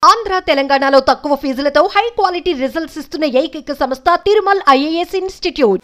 ఆంధ్ర తెలంగాణలో తక్కువ ఫీజులతో high quality results ఇస్తున్న ఏకైక సంస్థ తిరుమల్ ఐఏఎస్ ఇన్స్టిట్యూట్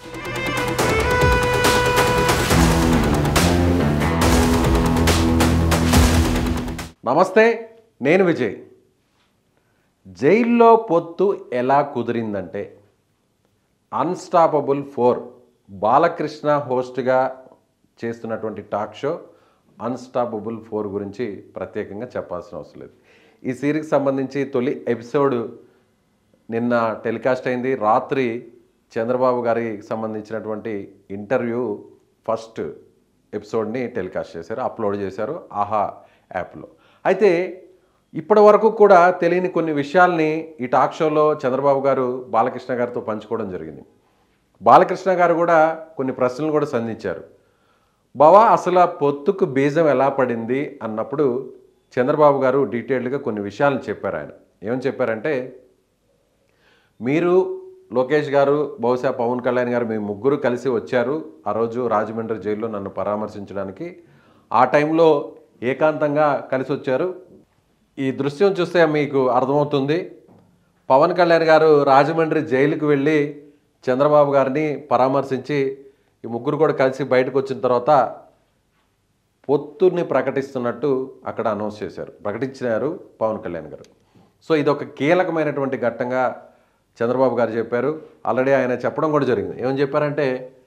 నమస్తే నేను విజయ్ జైల్లో పొత్తు ఎలా కుదిరిందంటే అన్స్టాపబుల్ ఫోర్ బాలకృష్ణ హోస్ట్గా చేస్తున్నటువంటి టాక్ షో అన్స్టాపబుల్ ఫోర్ గురించి ప్రత్యేకంగా చెప్పాల్సిన అవసరం లేదు ఈ సిరీస్కి సంబంధించి తొలి ఎపిసోడ్ నిన్న టెలికాస్ట్ అయింది రాత్రి చంద్రబాబు గారికి సంబంధించినటువంటి ఇంటర్వ్యూ ఫస్ట్ ఎపిసోడ్ని టెలికాస్ట్ చేశారు అప్లోడ్ చేశారు ఆహా యాప్లో అయితే ఇప్పటి వరకు కూడా తెలియని కొన్ని విషయాల్ని ఈ టాక్ షోలో చంద్రబాబు గారు బాలకృష్ణ గారితో పంచుకోవడం జరిగింది బాలకృష్ణ గారు కూడా కొన్ని ప్రశ్నలు కూడా సంధించారు బావా అసలు ఆ పొత్తుకు బీజం ఎలా పడింది అన్నప్పుడు చంద్రబాబు గారు డీటెయిల్డ్గా కొన్ని విషయాలను చెప్పారు ఆయన ఏమని చెప్పారంటే మీరు లోకేష్ గారు బహుశా పవన్ కళ్యాణ్ గారు మీ ముగ్గురు కలిసి వచ్చారు ఆ రోజు రాజమండ్రి జైల్లో నన్ను పరామర్శించడానికి ఆ టైంలో ఏకాంతంగా కలిసి వచ్చారు ఈ దృశ్యం చూస్తే మీకు అర్థమవుతుంది పవన్ కళ్యాణ్ గారు రాజమండ్రి జైలుకు వెళ్ళి చంద్రబాబు గారిని పరామర్శించి ఈ ముగ్గురు కూడా కలిసి బయటకు వచ్చిన తర్వాత పొత్తుని ప్రకటిస్తున్నట్టు అక్కడ అనౌన్స్ చేశారు ప్రకటించారు పవన్ కళ్యాణ్ గారు సో ఇది ఒక కీలకమైనటువంటి ఘట్టంగా చంద్రబాబు గారు చెప్పారు ఆల్రెడీ ఆయన చెప్పడం కూడా జరిగింది ఏమని చెప్పారంటే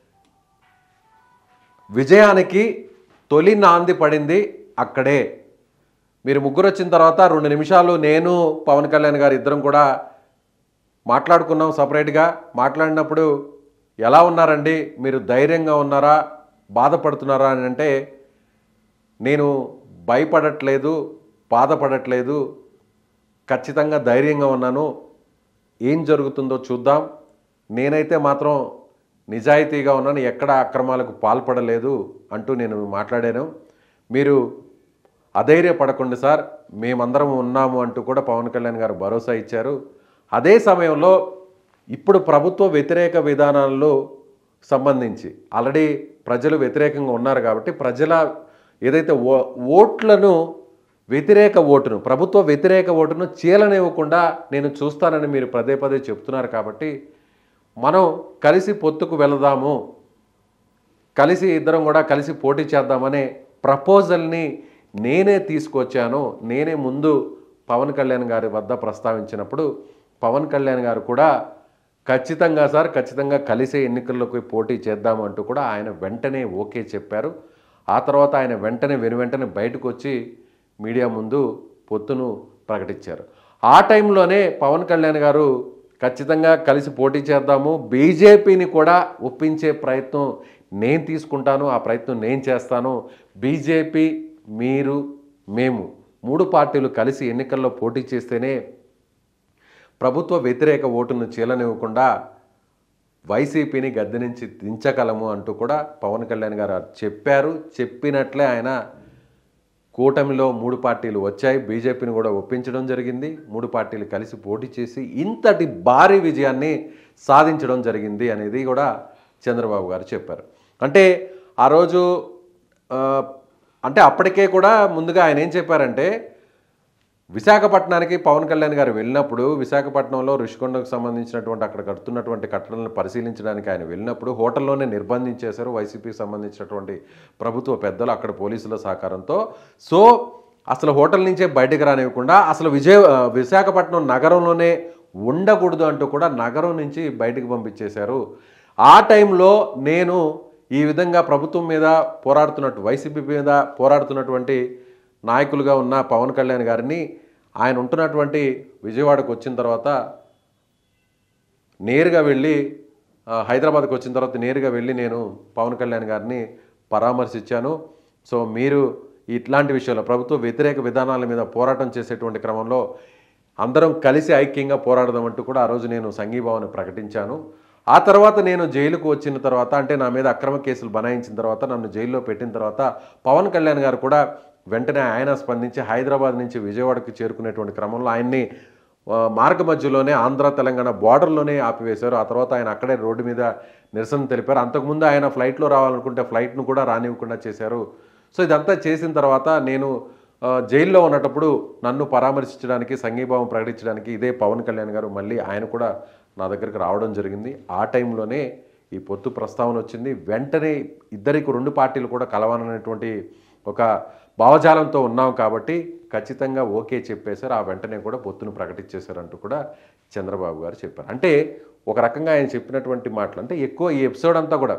విజయానికి తొలి నాంది పడింది అక్కడే మీరు ముగ్గురు వచ్చిన తర్వాత రెండు నిమిషాలు నేను పవన్ కళ్యాణ్ గారు ఇద్దరం కూడా మాట్లాడుకున్నాం సపరేట్గా మాట్లాడినప్పుడు ఎలా ఉన్నారండి మీరు ధైర్యంగా ఉన్నారా బాధపడుతున్నారా అని అంటే నేను భయపడట్లేదు బాధపడట్లేదు ఖచ్చితంగా ధైర్యంగా ఉన్నాను ఏం జరుగుతుందో చూద్దాం నేనైతే మాత్రం నిజాయితీగా ఉన్నాను ఎక్కడ అక్రమాలకు పాల్పడలేదు అంటూ నేను మాట్లాడాను మీరు అధైర్యపడకండి సార్ మేమందరం ఉన్నాము అంటూ కూడా పవన్ కళ్యాణ్ గారు భరోసా ఇచ్చారు అదే సమయంలో ఇప్పుడు ప్రభుత్వ వ్యతిరేక విధానాల్లో సంబంధించి ఆల్రెడీ ప్రజలు వ్యతిరేకంగా ఉన్నారు కాబట్టి ప్రజల ఏదైతే ఓ ఓట్లను వ్యతిరేక ఓటును ప్రభుత్వ వ్యతిరేక ఓటును చీలనివ్వకుండా నేను చూస్తానని మీరు పదే పదే చెప్తున్నారు కాబట్టి మనం కలిసి పొత్తుకు వెళదాము కలిసి ఇద్దరం కూడా కలిసి పోటీ చేద్దామనే ప్రపోజల్ని నేనే తీసుకొచ్చాను నేనే ముందు పవన్ కళ్యాణ్ గారి వద్ద ప్రస్తావించినప్పుడు పవన్ కళ్యాణ్ గారు కూడా ఖచ్చితంగా సార్ ఖచ్చితంగా కలిసే ఎన్నికల్లోకి పోటీ చేద్దాము అంటూ కూడా ఆయన వెంటనే ఓకే చెప్పారు ఆ తర్వాత ఆయన వెంటనే వెను వెంటనే బయటకు వచ్చి మీడియా ముందు పొత్తును ప్రకటించారు ఆ టైంలోనే పవన్ కళ్యాణ్ గారు ఖచ్చితంగా కలిసి పోటీ చేద్దాము బీజేపీని కూడా ఒప్పించే ప్రయత్నం నేను తీసుకుంటాను ఆ ప్రయత్నం నేను చేస్తాను బీజేపీ మీరు మేము మూడు పార్టీలు కలిసి ఎన్నికల్లో పోటీ చేస్తేనే ప్రభుత్వ వ్యతిరేక ఓటును చీలనివ్వకుండా వైసీపీని గద్దె నుంచి దించగలము అంటూ కూడా పవన్ కళ్యాణ్ గారు చెప్పారు చెప్పినట్లే ఆయన కూటమిలో మూడు పార్టీలు వచ్చాయి బీజేపీని కూడా ఒప్పించడం జరిగింది మూడు పార్టీలు కలిసి పోటీ చేసి ఇంతటి భారీ విజయాన్ని సాధించడం జరిగింది అనేది కూడా చంద్రబాబు గారు చెప్పారు అంటే ఆ రోజు ఆ, అంటే అప్పటికే కూడా ముందుగా ఆయన ఏం చెప్పారంటే విశాఖపట్నానికి పవన్ కళ్యాణ్ గారు వెళ్ళినప్పుడు విశాఖపట్నంలో ఋషికొండకు సంబంధించినటువంటి అక్కడ కడుతున్నటువంటి కట్టడాలను పరిశీలించడానికి ఆయన వెళ్ళినప్పుడు హోటల్లోనే నిర్బంధించేశారు వైసీపీకి సంబంధించినటువంటి ప్రభుత్వ పెద్దలు అక్కడ పోలీసుల సహకారంతో సో అసలు హోటల్ నుంచే బయటకు రానివ్వకుండా అసలు విజయ ఆ, విశాఖపట్నం నగరంలోనే ఉండకూడదు అంటూ కూడా నగరం నుంచి బయటకు పంపించేశారు ఆ టైంలో నేను ఈ విధంగా ప్రభుత్వం మీద పోరాడుతున్నట్టు వైసీపీ మీద పోరాడుతున్నటువంటి నాయకులుగా ఉన్న పవన్ కళ్యాణ్ గారిని ఆయన ఉంటున్నటువంటి విజయవాడకు వచ్చిన తర్వాత నేరుగా వెళ్ళి ఆ, హైదరాబాద్కి వచ్చిన తర్వాత నేరుగా వెళ్ళి నేను పవన్ కళ్యాణ్ గారిని పరామర్శించాను సో మీరు ఇట్లాంటి విషయాల్లో ప్రభుత్వ వ్యతిరేక విధానాల మీద పోరాటం చేసేటువంటి క్రమంలో అందరం కలిసి ఐక్యంగా పోరాడదామంటూ కూడా ఆ రోజు నేను సంఘీభావాన్ని ప్రకటించాను ఆ తర్వాత నేను జైలుకు వచ్చిన తర్వాత అంటే నా మీద అక్రమ కేసులు బనాయించిన తర్వాత నన్ను జైల్లో పెట్టిన తర్వాత పవన్ కళ్యాణ్ గారు కూడా వెంటనే ఆయన స్పందించి హైదరాబాద్ నుంచి విజయవాడకు చేరుకునేటువంటి క్రమంలో ఆయన్ని ఆ, మార్గ మధ్యలోనే ఆంధ్ర తెలంగాణ బార్డర్లోనే ఆపివేశారు ఆ తర్వాత ఆయన అక్కడే రోడ్డు మీద నిరసన తెలిపారు అంతకుముందు ఆయన ఫ్లైట్లో రావాలనుకుంటే ఫ్లైట్ను కూడా రానివ్వకుండా చేశారు సో ఇదంతా చేసిన తర్వాత నేను ఆ, ఆ, జైల్లో ఉన్నటప్పుడు నన్ను పరామర్శించడానికి సంఘీభావం ప్రకటించడానికి ఇదే పవన్ కళ్యాణ్ గారు మళ్ళీ ఆయన కూడా నా దగ్గరికి రావడం జరిగింది ఆ టైంలోనే ఈ పొత్తు ప్రస్తావన వచ్చింది వెంటనే ఇద్దరికి రెండు పార్టీలు కూడా కలవాలనేటువంటి ఒక భావజాలంతో ఉన్నాం కాబట్టి ఖచ్చితంగా ఓకే చెప్పేశారు ఆ వెంటనే కూడా పొత్తును ప్రకటించేశారంటూ కూడా చంద్రబాబు గారు చెప్పారు అంటే ఒక రకంగా ఆయన చెప్పినటువంటి మాటలు అంటే ఎక్కువ ఈ ఎపిసోడ్ అంతా కూడా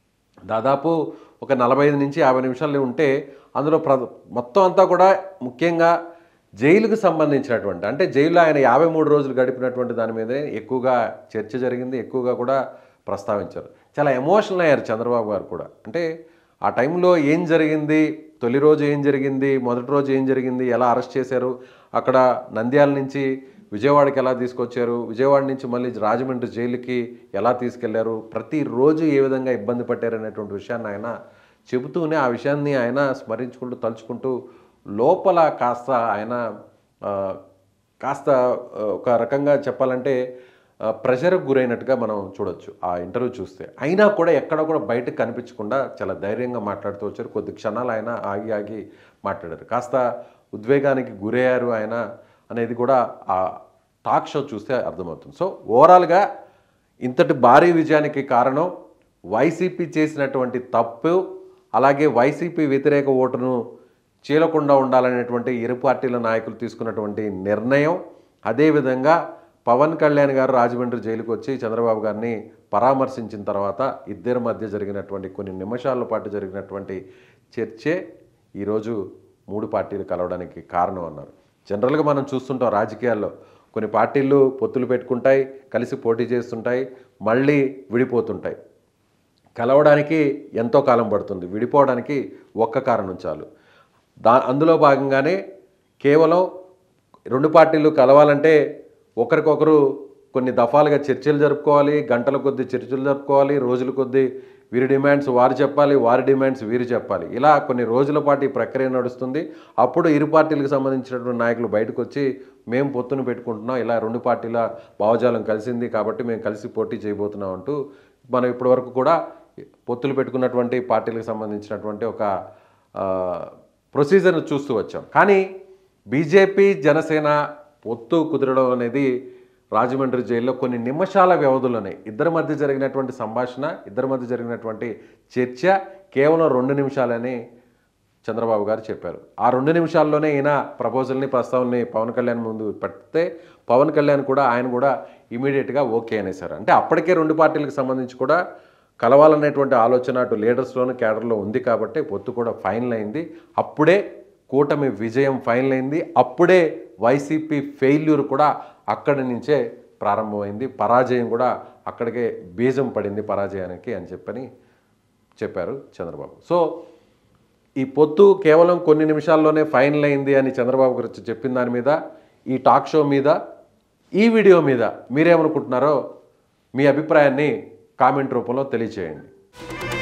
దాదాపు ఒక నలభై ఐదు నుంచి యాభై నిమిషాలు ఉంటే అందులో ప్ర మొత్తం అంతా కూడా ముఖ్యంగా జైలుకు సంబంధించినటువంటి అంటే జైల్లో ఆయన యాభై మూడు రోజులు గడిపినటువంటి దాని మీదే ఎక్కువగా చర్చ జరిగింది ఎక్కువగా కూడా ప్రస్తావించారు చాలా ఎమోషనల్ అయ్యారు చంద్రబాబు గారు కూడా అంటే ఆ టైంలో ఏం జరిగింది తొలి రోజు ఏం జరిగింది మొదటి రోజు ఏం జరిగింది ఎలా అరెస్ట్ చేశారు అక్కడ నంద్యాల నుంచి విజయవాడకి ఎలా తీసుకొచ్చారు విజయవాడ నుంచి మళ్ళీ రాజమండ్రి జైలుకి ఎలా తీసుకెళ్లారు ప్రతిరోజు ఏ విధంగా ఇబ్బంది పట్టారు అనేటువంటి విషయాన్ని ఆయన చెబుతూనే ఆ విషయాన్ని ఆయన స్మరించుకుంటూ తలుచుకుంటూ లోపల కాస్త ఆయన ఆ, కాస్త ఆ, ఒక రకంగా చెప్పాలంటే ఆ, ప్రెషర్కి గురైనట్టుగా మనం చూడొచ్చు ఆ ఇంటర్వ్యూ చూస్తే అయినా కూడా ఎక్కడ కూడా బయటకు కనిపించకుండా చాలా ధైర్యంగా మాట్లాడుతూ వచ్చారు కొద్ది క్షణాలు ఆయన ఆగి ఆగి మాట్లాడారు కాస్త ఉద్వేగానికి గురయ్యారు ఆయన అనేది కూడా ఆ టాక్ షో చూస్తే అర్థమవుతుంది సో ఓవరాల్గా ఇంతటి భారీ విజయానికి కారణం వైసీపీ చేసినటువంటి తప్పు అలాగే వైసీపీ వ్యతిరేక ఓటును చీలకుండా ఉండాలనేటువంటి ఇరు పార్టీల నాయకులు తీసుకున్నటువంటి నిర్ణయం అదేవిధంగా పవన్ కళ్యాణ్ గారు రాజమండ్రి జైలుకు వచ్చి చంద్రబాబు గారిని పరామర్శించిన తర్వాత ఇద్దరి మధ్య జరిగినటువంటి కొన్ని నిమిషాల పాటు జరిగినటువంటి చర్చే ఈరోజు మూడు పార్టీలు కలవడానికి కారణం అన్నారు జనరల్గా మనం చూస్తుంటాం రాజకీయాల్లో కొన్ని పార్టీలు పొత్తులు పెట్టుకుంటాయి కలిసి పోటీ చేస్తుంటాయి మళ్ళీ విడిపోతుంటాయి కలవడానికి ఎంతో కాలం పడుతుంది విడిపోవడానికి ఒక్క కారణం చాలు దా అందులో భాగంగానే కేవలం రెండు పార్టీలు కలవాలంటే ఒకరికొకరు కొన్ని దఫాలుగా చర్చలు జరుపుకోవాలి గంటల కొద్దీ చర్చలు జరుపుకోవాలి రోజుల కొద్దీ వీరి డిమాండ్స్ వారు చెప్పాలి వారి డిమాండ్స్ వీరు చెప్పాలి ఇలా కొన్ని రోజుల పాటు ఈ ప్రక్రియ నడుస్తుంది అప్పుడు ఇరు పార్టీలకు సంబంధించినటువంటి నాయకులు బయటకు వచ్చి మేము పొత్తును పెట్టుకుంటున్నాం ఇలా రెండు పార్టీల భావజాలం కలిసింది కాబట్టి మేము కలిసి పోటీ చేయబోతున్నాం అంటూ మనం ఇప్పటివరకు కూడా పొత్తులు పెట్టుకున్నటువంటి పార్టీలకు సంబంధించినటువంటి ఒక ఆ, ప్రొసీజర్ను చూస్తూ వచ్చాం కానీ బీజేపీ జనసేన పొత్తు కుదరడం అనేది రాజమండ్రి జైల్లో కొన్ని నిమిషాల వ్యవధిలోనే ఇద్దరి మధ్య జరిగినటువంటి సంభాషణ ఇద్దరి మధ్య జరిగినటువంటి చర్చ కేవలం రెండు నిమిషాలని చంద్రబాబు గారు చెప్పారు ఆ రెండు నిమిషాల్లోనే ఈయన ప్రపోజల్ని ప్రస్తావనని పవన్ కళ్యాణ్ ముందు పెడితే పవన్ కళ్యాణ్ కూడా ఆయన కూడా ఇమీడియట్గా ఓకే అనేసారు అంటే అప్పటికే రెండు పార్టీలకు సంబంధించి కూడా కలవాలనేటువంటి ఆలోచన అటు లీడర్స్లోను క్యాడర్లో ఉంది కాబట్టి పొత్తు కూడా ఫైనల్ అయింది అప్పుడే కూటమి విజయం ఫైనల్ అయింది అప్పుడే వైసీపీ ఫెయిల్యూర్ కూడా అక్కడి నుంచే ప్రారంభమైంది పరాజయం కూడా అక్కడికే బీజం పడింది పరాజయానికి అని చెప్పని చెప్పారు చంద్రబాబు సో ఈ పొత్తు కేవలం కొన్ని నిమిషాల్లోనే ఫైనల్ అయింది అని చంద్రబాబు గురించి చెప్పిన దాని మీద ఈ టాక్ షో మీద ఈ వీడియో మీద మీరేమనుకుంటున్నారో మీ అభిప్రాయాన్ని కామెంట్ రూపంలో తెలియచేయండి